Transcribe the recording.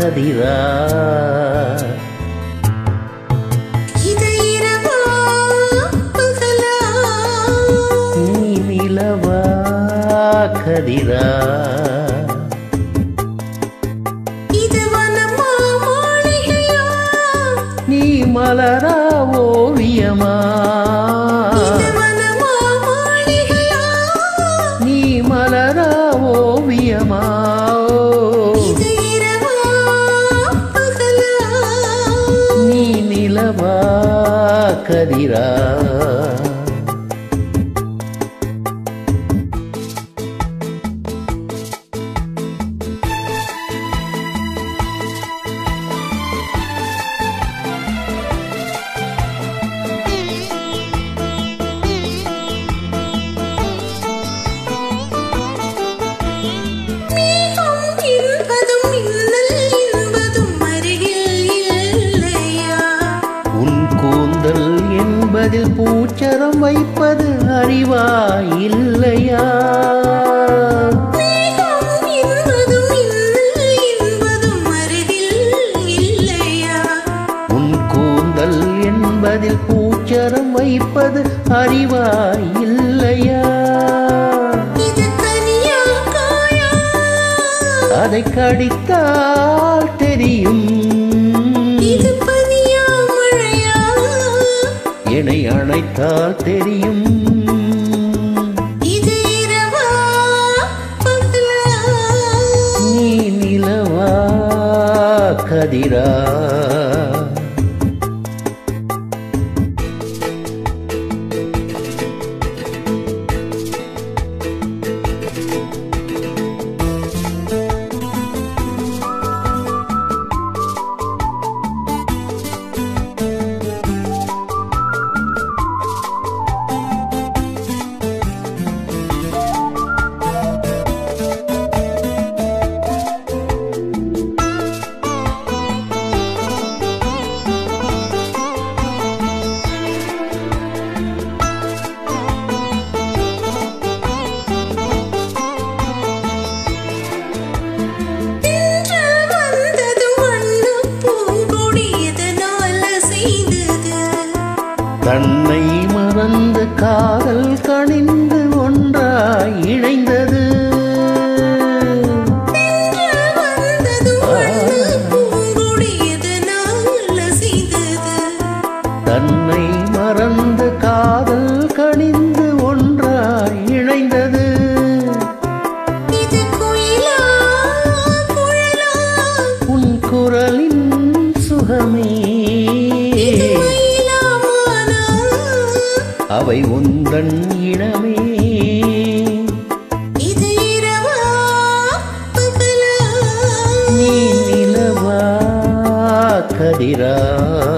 கதிரா இது இரவா பகலா நீ நிலவா கதிரா இது வனமா மாளிகையா நீ மலரா ஓவியமா இது வனமா மாளிகையா நீ மலரா ஓவியமா இது இரவா பகலா நீ நிலவா கதிரா மேகம் என்பதும் மின்னல் என்பதும் அருகில் இல்லையா உன் கூந்தல் என்பதில் பூச்சரம் வைப்பது அறிவா இல்லையா மேகம் என்பதும் மின்னல் என்பதும் அருகில் இல்லையா உன் கூந்தல் என்பதில் பூச்சரம் வைப்பது அறிவா இல்லையா இது தனியா காயா அதை கடித்தால் தெரியும் இது பனியா மழையா என்னை அணைத்தால் தெரியும் இது இரவா பகலா நீ நிலவா கதிரா தென்றல் வந்ததும் வண்ணப் பூங்கொடி எதனால செய்தது தன்னை மறந்து காதல் கணிந்து ஒன்றாய் இணைந்தது தென்றல் வந்ததும் வண்ணப் பூங்கொடி எதனால செய்தது தன்னை மறந்து காதல் கணிந்து ஒன்றாய் இணைந்தது இது குயிலா குழலா உன் குரலின் சுகமே இது மயிலா மானா அவை உந்தன் இனமே இது இரவா பகலா நீ நிலவா கதிரா